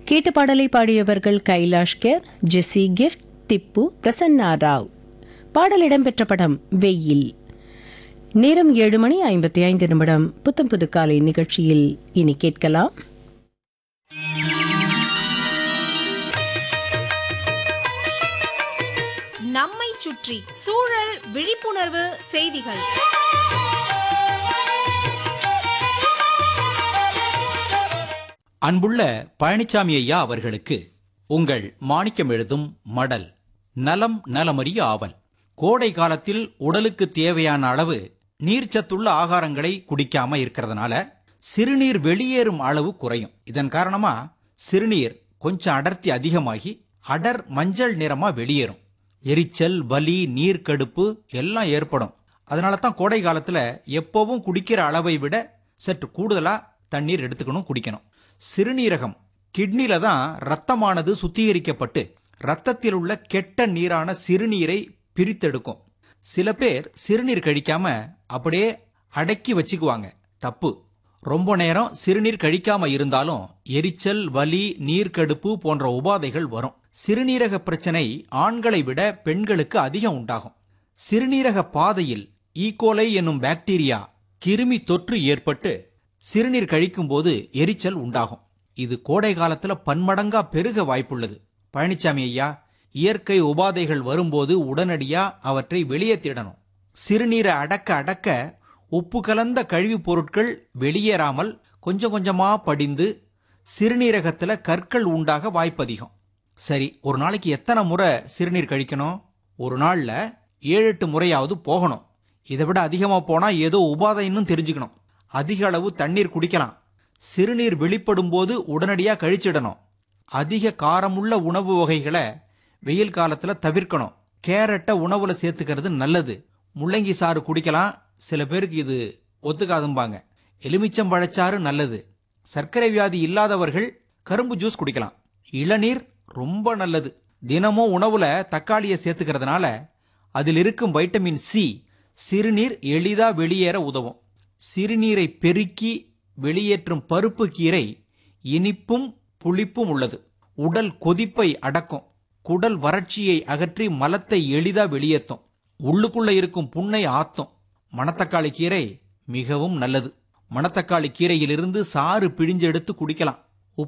கேட்ட பாடலை பாடியவர்கள் கைலாஷ் கேர் ஜெஸி கிஃப்ட் திப்பு பிரசன்னா ராவ் பாடல் இடம்பெற்ற படம் வெயில் நேரம் ஏழு மணி ஐம்பத்தி ஐந்து நிமிடம் புத்தம் புது காலை நிகழ்ச்சியில் இனி கேட்கலாம் நம்மை சுற்றி சூழல் விழிப்புணர்வு செய்திகள் அன்புள்ள பழனிசாமி ஐயா அவர்களுக்கு உங்கள் மாணிக்கம் எழுதும் மடல் நலம் நலமறிய ஆவல் கோடை காலத்தில் உடலுக்கு தேவையான அளவு நீர்ச்சத்துள்ள ஆகாரங்களை குடிக்காம இருக்கிறதுனால சிறுநீர் வெளியேறும் அளவு குறையும் இதன் காரணமா சிறுநீர் கொஞ்சம் அடர்த்தி அதிகமாகி அடர் மஞ்சள் நிறமா வெளியேறும் எரிச்சல் வலி நீர்க்கடுப்பு எல்லாம் ஏற்படும் அதனால தான் கோடை காலத்துல எப்பவும் குடிக்கிற அளவை விட சற்று கூடுதலா தண்ணீர் எடுத்துக்கணும் குடிக்கணும் சிறுநீரகம் கிட்னில தான் ரத்தமானது சுத்திகரிக்கப்பட்டு ரத்தத்தில் உள்ள கெட்ட நீரான சிறுநீரை பிரித்தெடுக்கும் சில பேர் சிறுநீர் கழிக்காம அப்படியே அடக்கி வச்சுக்குவாங்க தப்பு ரொம்ப நேரம் சிறுநீர் கழிக்காம இருந்தாலும் எரிச்சல் வலி நீர்க்கடுப்பு போன்ற உபாதைகள் வரும் சிறுநீரக பிரச்சனை ஆண்களை விட பெண்களுக்கு அதிகம் உண்டாகும் சிறுநீரக பாதையில் ஈகோலை என்னும் பாக்டீரியா கிருமி தொற்று ஏற்பட்டு சிறுநீர் கழிக்கும்போது எரிச்சல் உண்டாகும் இது கோடை காலத்துல பன்மடங்கா பெருக வாய்ப்புள்ளது பழனிசாமி ஐயா இயற்கை உபாதைகள் வரும்போது உடனடியா அவற்றை வெளியேற்றிடணும் சிறுநீரை அடக்க அடக்க உப்பு கலந்த கழிவுப் பொருட்கள் வெளியேறாமல் கொஞ்சம் கொஞ்சமா படிந்து சிறுநீரகத்துல கற்கள் உண்டாக வாய்ப்பதிகம் சரி ஒரு நாளைக்கு எத்தனை முறை சிறுநீர் கழிக்கணும் ஒரு நாள்ல ஏழு எட்டு முறையாவது போகணும் இதை விட அதிகமா போனா ஏதோ உபாதைன்னு தெரிஞ்சுக்கணும் அதிக அளவு தண்ணீர் குடிக்கலாம் சிறுநீர் வெளிப்படும் போது உடனடியா கழிச்சிடணும் அதிக காரமுள்ள உணவு வகைகளை வெயில் காலத்துல தவிர்க்கணும் கேரட்டை உணவுல சேர்த்துக்கிறது நல்லது முள்ளங்கி சாறு குடிக்கலாம் சில பேருக்கு இது ஒத்துக்காதும்பாங்க எலுமிச்சம் பழச்சாறு நல்லது சர்க்கரை வியாதி இல்லாதவர்கள் கரும்பு ஜூஸ் குடிக்கலாம் இளநீர் ரொம்ப நல்லது தினமும் உணவுல தக்காளியை சேர்த்துக்கிறதுனால அதில் இருக்கும் வைட்டமின் சி சிறுநீர் எளிதா வெளியேற உதவும் சிறுநீரை பெருக்கி வெளியேற்றும் பருப்பு கீரை இனிப்பும் புளிப்பும் உள்ளது உடல் கொதிப்பை அடக்கும் குடல் வறட்சியை அகற்றி மலத்தை எளிதா வெளியேற்றும் உள்ளுக்குள்ள இருக்கும் புண்ணை ஆத்தும் மணத்தக்காளி கீரை மிகவும் நல்லது மணத்தக்காளி கீரையிலிருந்து சாறு பிழிஞ்செடுத்து குடிக்கலாம்